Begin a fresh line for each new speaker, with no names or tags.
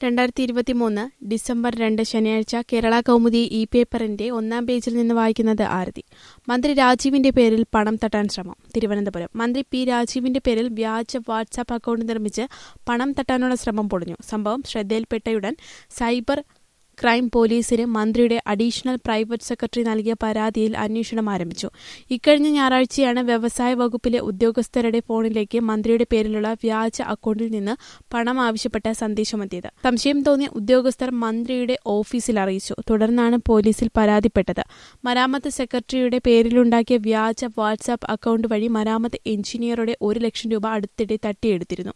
രണ്ടായിരത്തി ഇരുപത്തിമൂന്ന് ഡിസംബർ രണ്ട് ശനിയാഴ്ച കേരള കൗമുദി ഇ പേപ്പറിന്റെ ഒന്നാം പേജിൽ നിന്ന് വായിക്കുന്നത് ആരതി മന്ത്രി രാജീവിന്റെ പേരിൽ പണം തട്ടാൻ ശ്രമം തിരുവനന്തപുരം മന്ത്രി പി രാജീവിന്റെ പേരിൽ വ്യാജ വാട്സാപ്പ് അക്കൗണ്ട് നിർമ്മിച്ച് പണം തട്ടാനുള്ള ശ്രമം പൊളിഞ്ഞു സംഭവം ശ്രദ്ധയിൽപ്പെട്ടയുടൻ സൈബർ ക്രൈം പോലീസിന് മന്ത്രിയുടെ അഡീഷണൽ പ്രൈവറ്റ് സെക്രട്ടറി നൽകിയ പരാതിയിൽ അന്വേഷണം ആരംഭിച്ചു ഇക്കഴിഞ്ഞ ഞായറാഴ്ചയാണ് വ്യവസായ വകുപ്പിലെ ഉദ്യോഗസ്ഥരുടെ ഫോണിലേക്ക് മന്ത്രിയുടെ പേരിലുള്ള വ്യാജ അക്കൗണ്ടിൽ നിന്ന് പണം ആവശ്യപ്പെട്ട സന്ദേശമെത്തിയത് സംശയം തോന്നിയ ഉദ്യോഗസ്ഥർ മന്ത്രിയുടെ ഓഫീസിൽ അറിയിച്ചു തുടർന്നാണ് പോലീസിൽ പരാതിപ്പെട്ടത് മരാമത്ത് സെക്രട്ടറിയുടെ പേരിലുണ്ടാക്കിയ വ്യാജ വാട്സാപ്പ് അക്കൗണ്ട് വഴി മരാമത്ത് എഞ്ചിനീയറുടെ ഒരു ലക്ഷം രൂപ അടുത്തിടെ തട്ടിയെടുത്തിരുന്നു